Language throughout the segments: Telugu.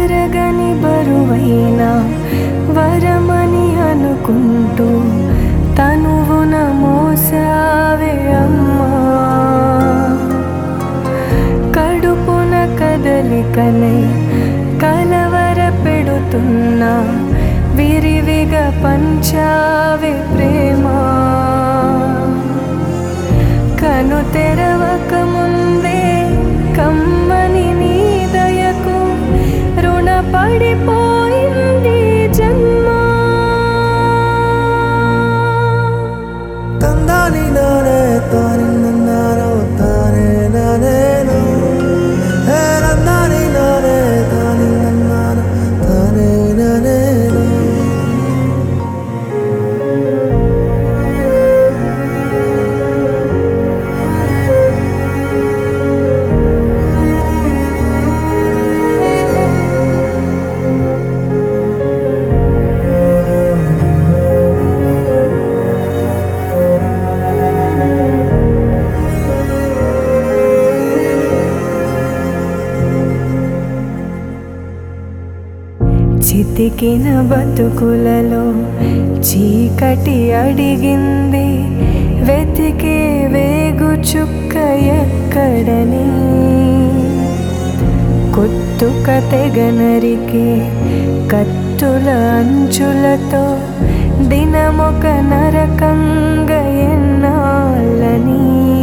తరగని బరువైన వరమని అనుకుంటూ తనువున మోసావే అమ్మా కడుపున కదలికనే కలవర పెడుతున్నా విరివిగా పంచావే ప్రేమ కను తెరవక ముందే కమ్మని నీ దయకు రుణపడిపోయింది జన్మ ತಂದಾನಿ ನಾನೇ ತಾನೆ ನನ್ನಾರೋ ತಾನೇ ನಾನೇನು ಹೇ ನಂದಾನಿ ನಾನೇ ತಾನೆ ನನ್ನಾನ ತಾನೇ ನಾನೇನು చితికిన బతుకులలో చీకటి అడిగింది వెతికే వేగు చుక్క ఎక్కడని కొత్తుక తెగనరికే కత్తుల అంచులతో దినమొక నరకంగ ఎన్నాళ్ళని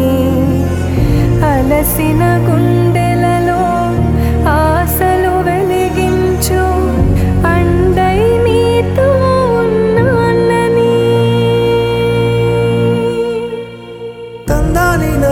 అలసిన గుండెలలో ఆశలు వెలిగించు అండై నీతో ఉన్నానని ತಂದಾನಿ